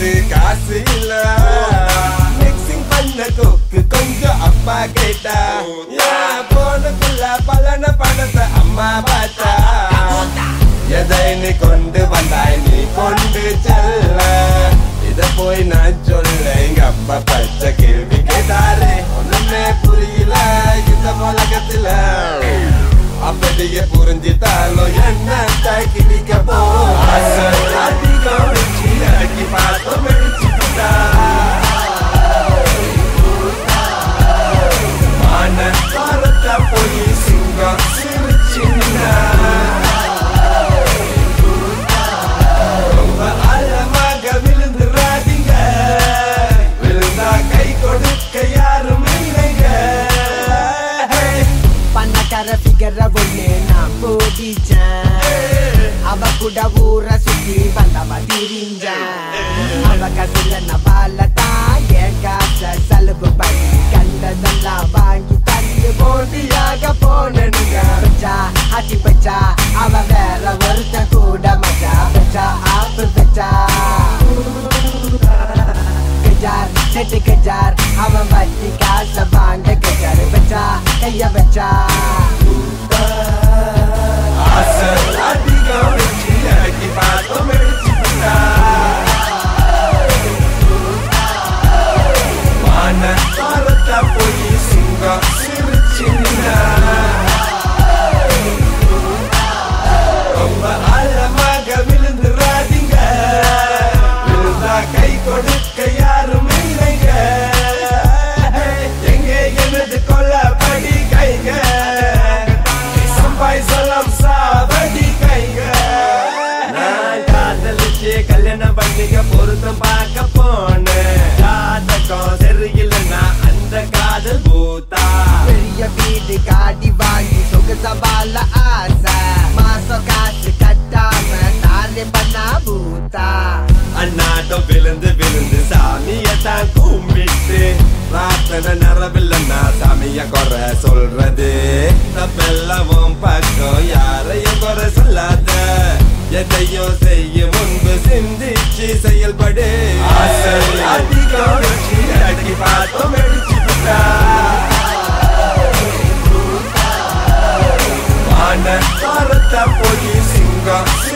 போட்டு காசு இல்ல மிக்சிங் பண்ண கொக்கு கொஞ்சம் அப்பா கேட்டா ஏன் போனக்குள்ள பலன பணத்தை அம்மா பார்த்தா எதை நீ கொண்டு வந்தாய் நீ கொண்டு செல்ல இத போய் நான் சொல்ல எங்க அப்பா பச்சை கேள்வி கேட்டாரு ஒண்ணுமே புரியல இந்த உலகத்துல அப்படியே புரிஞ்சிட்டாலும் என்ன கிடிக்க போ ஆசை அதிகம் வச்சு அடக்கி பார்த்தோம் வெடிச்சுட்டா மான பாரத்த போய் சிங்கம் சிரிச்சின்னா ரொம்ப ஆழமாக விழுந்துறாதீங்க விழுந்தா கை கொடுக்க யாரும் இல்லைங்க பணக்கார ஃபிகர ஒண்ணு நான் போடிச்சேன் அவ கூட ஊர சுத்தி வந்தவ திரிஞ்சேன் அவ கசில நபாலதான் என் காச செலவு பண்ணி கண்டதெல்லாம் வாங்கி தந்து போட்டியாக போனனுங்க பச்சா அட்டி பச்சா அவ வேற ஒருத்த கூட மச்சா பச்சா ஆப்பு பச்சா கஜார் செட்டு கஜார் அவன் வட்டி காச வாங்க கஜார் வச்சா கைய வச்சா ஆசை அதிகம் வச்சு அடக்கி பார்த்தோம் வெடிச்சுட்டா மான பாரத்த போய் சிங்கம் சிரிச்சின்னா ரொம்ப ஆழமாக விழுந்துறாதீங்க விழுந்தா கை கொடுக்க யாரும் இல்லைங்க எங்கே எனது கொல்லப்படி கைங்க சம்பாய் சொல்லம் சாவடி கைங்க நான் காதலிச்சு கல்யாணம் பண்ணிக்க பொருத்தம் பார்க்க போனேன் ஜாதகம் சரியில்லைன்னா அந்த காதல் பூத்தா பெரிய வீடு காடி வாங்கி சொகுச வாழ ஆசை மாசம் காசு கட்டாம தாலி பண்ணா பூத்தா அண்ணாட்டம் விழுந்து விழுந்து சாமிய தான் கும்பிட்டு பிரார்த்தனை நிறவில்லைன்னா சாமிய குறை சொல்றது தப்பெல்லாம் பக்கம் யாரையும் குறை சொல்லாத எதையும் செய்ய முன்பு சிந்திச்சு செயல்படு ஆசை அதிகம் வச்சு அடக்கி பார்த்தோம் வெடிச்சுட்டா மான பாரத்த போய் சிங்கம்